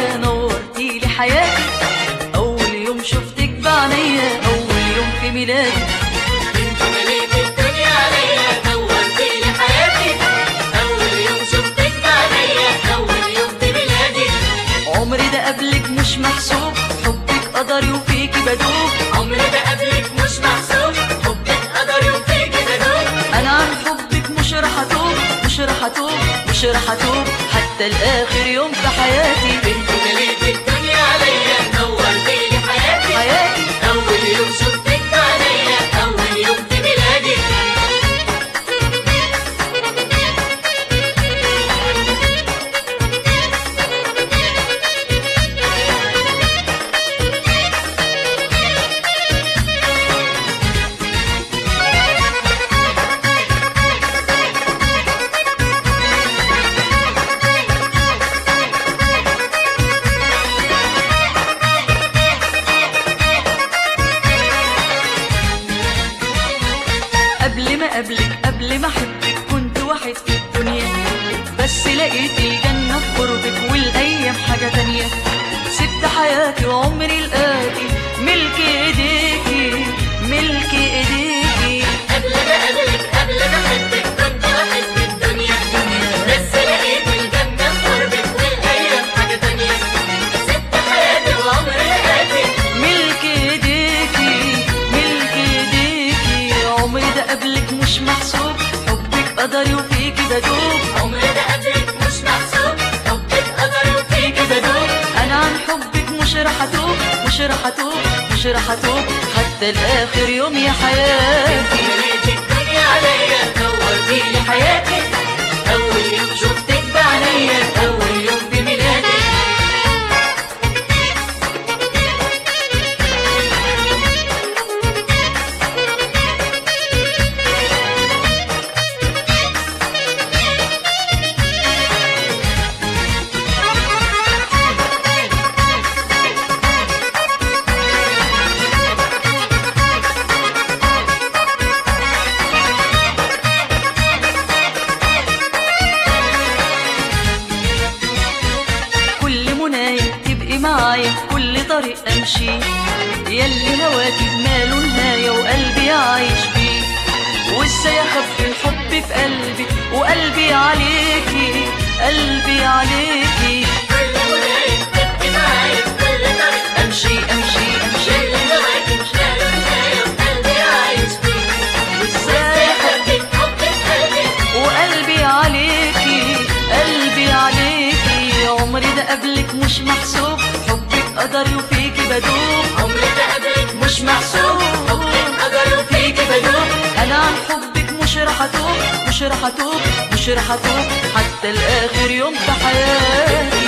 عليا نورتي لي حياتي اول يوم شفتك بعينيا اول يوم في ميلادي انت مليت الدنيا عليا نورتي لي حياتي اول يوم شفتك بعينيا اول يوم في ميلادي عمري ده قبلك مش محسوب حبك قدري وفيكي بدوب عمري ده قبلك مش محسوب حبك قدري وفيك بدوب انا عن حبك مش راح اتوب مش راح اتوب مش راح اتوب حتى الاخر يوم في حياتي انت مليت الدنيا عليا نورتي لي حياتي حياتي اول يوم شفتك بعينيا اول يوم في ميلادي قبل ما قبلك قبل ما احبك كنت واحد في الدنيا بس لقيت الجنة في قربك والايام حاجة تانية سبت حياتي وعمري الآتي ملك ايديكي ملك ايديكي قبل ما قبلك قبل ما احبك كنت واحد في الدنيا بس لقيت الجنة في قربك والايام حاجة تانية سبت حياتي وعمري حياتي ملك ايديكي ملك ايديكي عمري ده قبلك مش محسوب حبك قدري وفيكي بدوب عمري ده قبلك مش محسوب حبك قدري وفيك بدوب انا عن حبك مش راح اتوب مش راح اتوب مش راح اتوب حتى الاخر يوم يا حياتي مليت الدنيا عليا نورتي لي حياتي اول يوم شفتك بعينيا اول يوم في ميلادي كل منايا تبقي معايا في كل طريق امشي ياللي هواكي بماله نهايه وقلبي عايش بيه وازاي اخفي الحب في قلبي وقلبي عليكي قلبي عليكي كل منايا تبقي معايا في كل طريق امشي امشي امشي اللي هواكي مش لاقي نهاية وقلبي عايش فيك وازاي حبك حبك قلبي وقلبي عليكي قلبي عليكي عمري ده قبلك مش محسوب حبك قدري وفيكي بدوب عمري ده قبلك مش محسوب حبك قدري وفيك بدوب انا عن حبك مش راح اتوب مش راح اتوب مش راح اتوب حتى الاخر يوم في حياتي